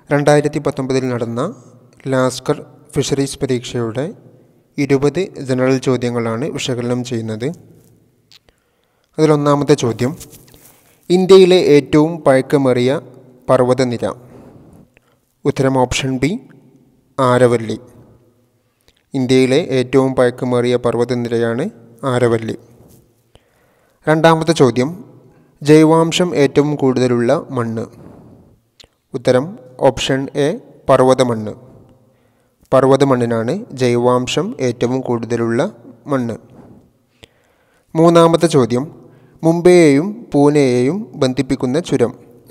രണ്ടായിരത്തി പത്തൊമ്പതിൽ നടന്ന ലാസ്കർ ഫിഷറീസ് പരീക്ഷയുടെ ഇരുപത് ജനറൽ ചോദ്യങ്ങളാണ് വിശകലനം ചെയ്യുന്നത് അതിലൊന്നാമത്തെ ചോദ്യം ഇന്ത്യയിലെ ഏറ്റവും പഴക്കമേറിയ പർവ്വതനിര ഉത്തരം ഓപ്ഷൻ ബി ആരവല്ലി ഇന്ത്യയിലെ ഏറ്റവും പഴക്കമേറിയ പർവ്വതനിരയാണ് ആരവല്ലി രണ്ടാമത്തെ ചോദ്യം ജൈവാംശം ഏറ്റവും കൂടുതലുള്ള മണ്ണ് ഉത്തരം ഓപ്ഷൻ എ പർവ്വതമണ്ണ് പർവ്വതമണ്ണിനാണ് ജൈവാംശം ഏറ്റവും കൂടുതലുള്ള മണ്ണ് മൂന്നാമത്തെ ചോദ്യം മുംബൈയെയും പൂനെയെയും ബന്ധിപ്പിക്കുന്ന ചുരം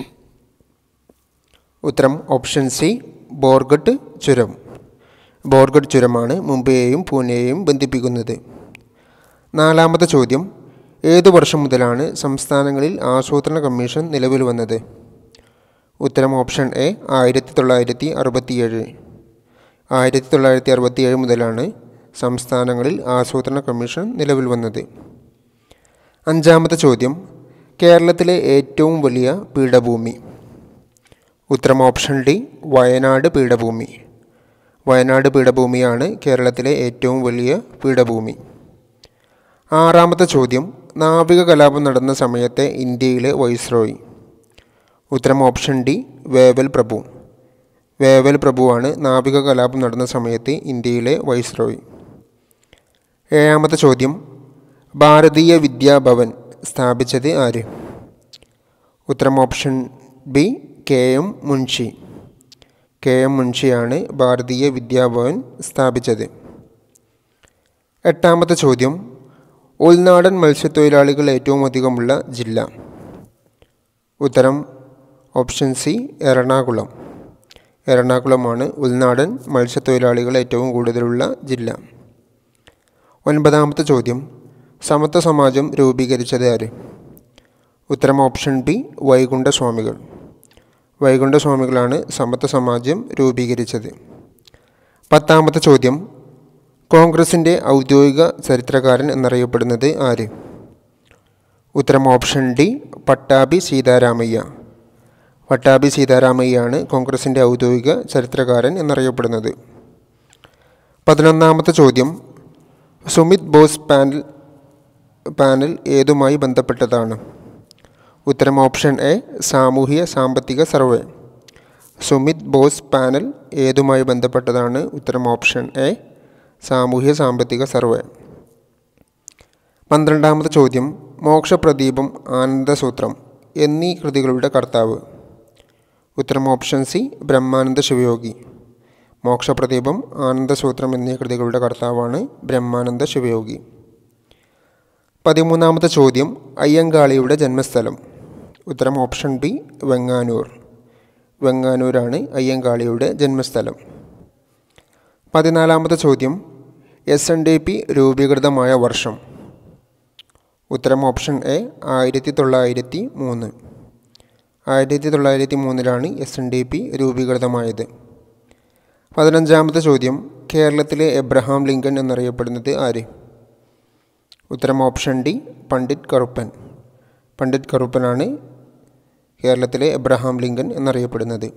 ഉത്തരം ഓപ്ഷൻ സി ബോർഗട്ട് ചുരം ബോർഗട്ട് ചുരമാണ് മുംബൈയെയും പൂനെയെയും ബന്ധിപ്പിക്കുന്നത് നാലാമത്തെ ചോദ്യം ഏതു വർഷം മുതലാണ് സംസ്ഥാനങ്ങളിൽ ആസൂത്രണ കമ്മീഷൻ നിലവിൽ വന്നത് ഉത്തരം ഓപ്ഷൻ എ ആയിരത്തി തൊള്ളായിരത്തി അറുപത്തിയേഴ് ആയിരത്തി തൊള്ളായിരത്തി അറുപത്തിയേഴ് മുതലാണ് സംസ്ഥാനങ്ങളിൽ ആസൂത്രണ കമ്മീഷൻ നിലവിൽ വന്നത് അഞ്ചാമത്തെ ചോദ്യം കേരളത്തിലെ ഏറ്റവും വലിയ പീഠഭൂമി ഉത്തരം ഓപ്ഷൻ ഡി വയനാട് പീഠഭൂമി വയനാട് പീഠഭൂമിയാണ് കേരളത്തിലെ ഏറ്റവും വലിയ പീഠഭൂമി ആറാമത്തെ ചോദ്യം നാവിക കലാപം നടന്ന സമയത്തെ ഇന്ത്യയിലെ വൈസ്രോയി ഉത്തരം ഓപ്ഷൻ ഡി വേവൽ പ്രഭു വേവൽ പ്രഭുവാണ് നാവിക കലാപം നടന്ന സമയത്ത് ഇന്ത്യയിലെ വൈസ്രോയി ഏഴാമത്തെ ചോദ്യം ഭാരതീയ വിദ്യാഭവൻ സ്ഥാപിച്ചത് ആര് ഉത്തരം option B K M Munshi K M മുൻഷിയാണ് ഭാരതീയ വിദ്യാഭവൻ സ്ഥാപിച്ചത് എട്ടാമത്തെ ചോദ്യം ഉൾനാടൻ മത്സ്യത്തൊഴിലാളികൾ ഏറ്റവും അധികമുള്ള ജില്ല ഉത്തരം ഓപ്ഷൻ സി എറണാകുളം എറണാകുളമാണ് ഉൾനാടൻ മത്സ്യത്തൊഴിലാളികൾ ഏറ്റവും കൂടുതലുള്ള ജില്ല ഒൻപതാമത്തെ ചോദ്യം സമത്വ സമാജം രൂപീകരിച്ചത് ആര് ഉത്തരം ഓപ്ഷൻ ബി വൈകുണ്ഠ സ്വാമികൾ വൈകുണ്ഠ സ്വാമികളാണ് സമത്വ സമാജം രൂപീകരിച്ചത് പത്താമത്തെ ചോദ്യം കോൺഗ്രസിൻ്റെ ഔദ്യോഗിക ചരിത്രകാരൻ എന്നറിയപ്പെടുന്നത് ആര് ഉത്തരം ഓപ്ഷൻ ഡി പട്ടാഭി സീതാരാമയ്യ പട്ടാഭി സീതാരാമയ്യാണ് കോൺഗ്രസിൻ്റെ ഔദ്യോഗിക ചരിത്രകാരൻ എന്നറിയപ്പെടുന്നത് പതിനൊന്നാമത്തെ ചോദ്യം സുമിത് ബോസ് പാനൽ പാനൽ ഏതുമായി ബന്ധപ്പെട്ടതാണ് ഉത്തരം ഓപ്ഷൻ എ സാമൂഹിക സാമ്പത്തിക സർവേ സുമിത് ബോസ് പാനൽ ഏതുമായി ബന്ധപ്പെട്ടതാണ് ഉത്തരം ഓപ്ഷൻ എ സാമൂഹ്യ സാമ്പത്തിക സർവേ പന്ത്രണ്ടാമത്തെ ചോദ്യം മോക്ഷപ്രദീപം ആനന്ദസൂത്രം എന്നീ കൃതികളുടെ കർത്താവ് ഉത്തരം ഓപ്ഷൻ സി ബ്രഹ്മാനന്ദ ശിവയോഗി മോക്ഷപ്രദീപം ആനന്ദസൂത്രം എന്നീ കൃതികളുടെ കർത്താവാണ് ബ്രഹ്മാനന്ദ ശിവയോഗി പതിമൂന്നാമത്തെ ചോദ്യം അയ്യങ്കാളിയുടെ ജന്മസ്ഥലം ഉത്തരം ഓപ്ഷൻ ബി വെങ്ങാനൂർ വെങ്ങാനൂരാണ് അയ്യങ്കാളിയുടെ ജന്മസ്ഥലം പതിനാലാമത്തെ ചോദ്യം എസ് എൻ ഡി പി രൂപീകൃതമായ വർഷം ഉത്തരം ഓപ്ഷൻ എ ആയിരത്തി തൊള്ളായിരത്തി മൂന്ന് ആയിരത്തി തൊള്ളായിരത്തി മൂന്നിലാണ് എസ് എൻ ഡി പി രൂപീകൃതമായത് പതിനഞ്ചാമത്തെ ചോദ്യം കേരളത്തിലെ എബ്രഹാം ലിങ്കൺ എന്നറിയപ്പെടുന്നത് ആര് ഉത്തരം ഓപ്ഷൻ ഡി പണ്ഡിറ്റ് കറുപ്പൻ പണ്ഡിറ്റ് കറുപ്പനാണ് കേരളത്തിലെ എബ്രഹാം ലിങ്കൺ എന്നറിയപ്പെടുന്നത്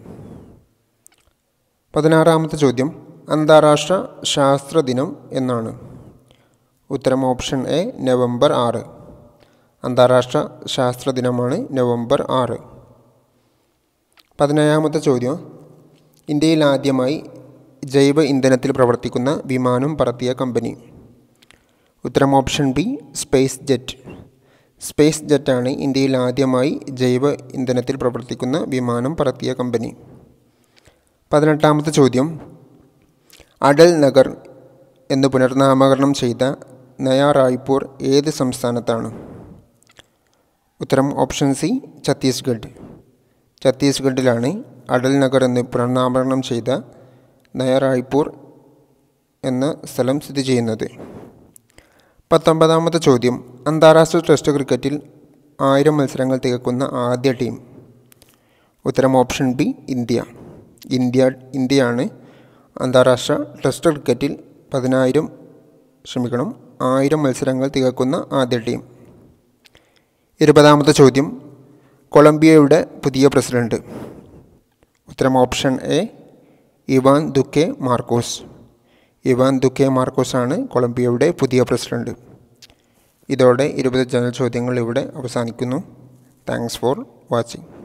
പതിനാറാമത്തെ ചോദ്യം അന്താരാഷ്ട്ര ശാസ്ത്ര ദിനം എന്നാണ് ഉത്തരം ഓപ്ഷൻ എ നവംബർ ആറ് അന്താരാഷ്ട്ര ശാസ്ത്ര ദിനമാണ് നവംബർ ആറ് പതിനേഴാമത്തെ ചോദ്യം ഇന്ത്യയിൽ ആദ്യമായി ജൈവ ഇന്ധനത്തിൽ പ്രവർത്തിക്കുന്ന വിമാനം പറത്തിയ കമ്പനി ഉത്തരം ഓപ്ഷൻ ബി സ്പേസ് ജെറ്റ് സ്പേസ് ജെറ്റാണ് ഇന്ത്യയിൽ ആദ്യമായി ജൈവ ഇന്ധനത്തിൽ പ്രവർത്തിക്കുന്ന വിമാനം പറത്തിയ കമ്പനി പതിനെട്ടാമത്തെ ചോദ്യം അടൽ നഗർ എന്ന് പുനർനാമകരണം ചെയ്ത നയാ റായ്പൂർ ഏത് സംസ്ഥാനത്താണ് ഉത്തരം ഓപ്ഷൻ സി ഛത്തീസ്ഗഡ് ഛത്തീസ്ഗഡിലാണ് അടൽ നഗർ എന്ന് പുനർനാമകരണം ചെയ്ത നയ റായ്പൂർ എന്ന സ്ഥലം സ്ഥിതി ചെയ്യുന്നത് പത്തൊമ്പതാമത്തെ ചോദ്യം അന്താരാഷ്ട്ര ടെസ്റ്റ് ക്രിക്കറ്റിൽ ആയിരം മത്സരങ്ങൾ തികക്കുന്ന ആദ്യ ടീം ഉത്തരം ഓപ്ഷൻ ബി ഇന്ത്യ ഇന്ത്യ ഇന്ത്യയാണ് അന്താരാഷ്ട്ര ടെസ്റ്റ് ക്രിക്കറ്റിൽ പതിനായിരം ക്ഷമിക്കണം ആയിരം മത്സരങ്ങൾ തികക്കുന്ന ആദ്യ ടീം ഇരുപതാമത്തെ ചോദ്യം കൊളംബിയയുടെ പുതിയ പ്രസിഡന്റ് ഉത്തരം option A Ivan Duque Marquez Ivan Duque Marquez ആണ് കൊളംബിയയുടെ പുതിയ പ്രസിഡന്റ് ഇതോടെ ഇരുപത് ജനറൽ ചോദ്യങ്ങൾ ഇവിടെ അവസാനിക്കുന്നു താങ്ക്സ് ഫോർ വാച്ചിങ്